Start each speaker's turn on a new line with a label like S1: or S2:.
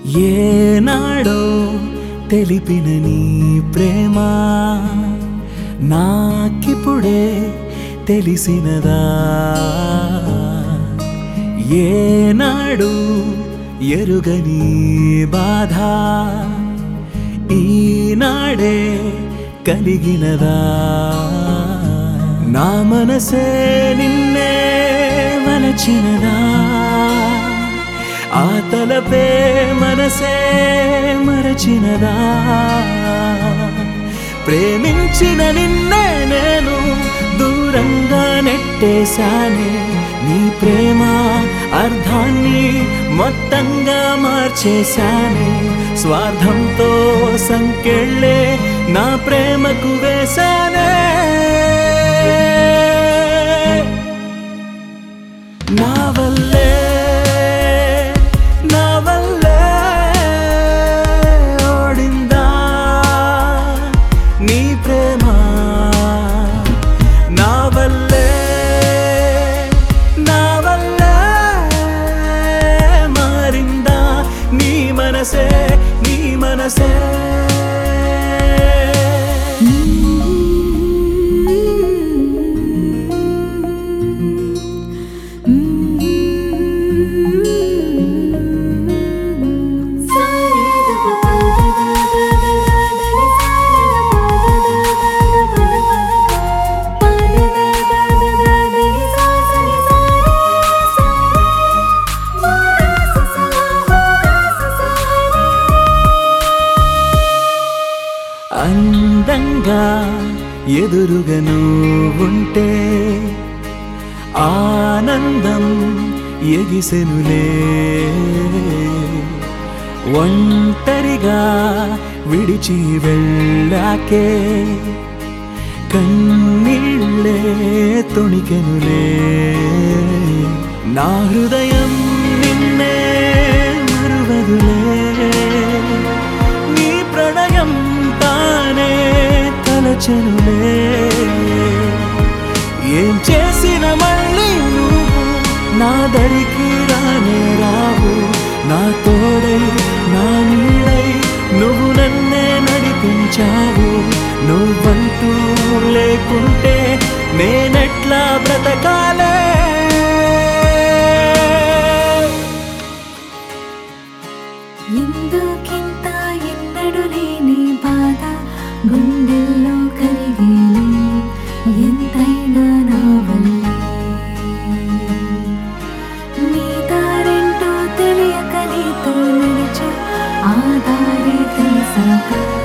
S1: ఏనాడో తెలిపిన నీ ప్రేమ నాకిప్పుడే తెలిసినదా ఏనాడు ఎరుగని బాధ ఈనాడే కలిగినదా నా మనసే నిన్నే మలచినదా ఆ తలపే మనసే మరచినదా ప్రేమించిన నిన్నే నేను దూరంగా నెట్టేశానే నీ ప్రేమ అర్థాన్ని మొత్తంగా మార్చేశానే స్వార్థంతో సంకెళ్ళే నా ప్రేమకు వేశానే నా వల్లే నా వల్లే ఓడిందా నీ ప్రేమ నా వల్లే నా వల్లే మారిందా నీ మనసే నీ మనసే అందంగా ఎదురుగా ఉంటే ఆనందం ఎగిసెనులే ఒంటరిగా విడిచి వెళ్ళాకే కన్నీళ్ళే తొణికెనులే నా హృదయం నిన్నే మరువదులే నీ ప్రణయం తానే తలచెనులే ఏం చేసిన మళ్ళీ నువ్వు నా దరికి రానే రావు నా తోడై నా నీడై నువ్వు నన్నే నడిపించావు నువ్వంటూ లేకుంటే నేనెట్లా బ్రతకాలే
S2: ఎందుకింత ఎన్నడు లేని బాధ గుండెల్లో కరిగేనే ఎంతైనా నా వల్లే నీ దారెంటో తెలియక నీతో నడిచా ఆ దారి తెలిసాక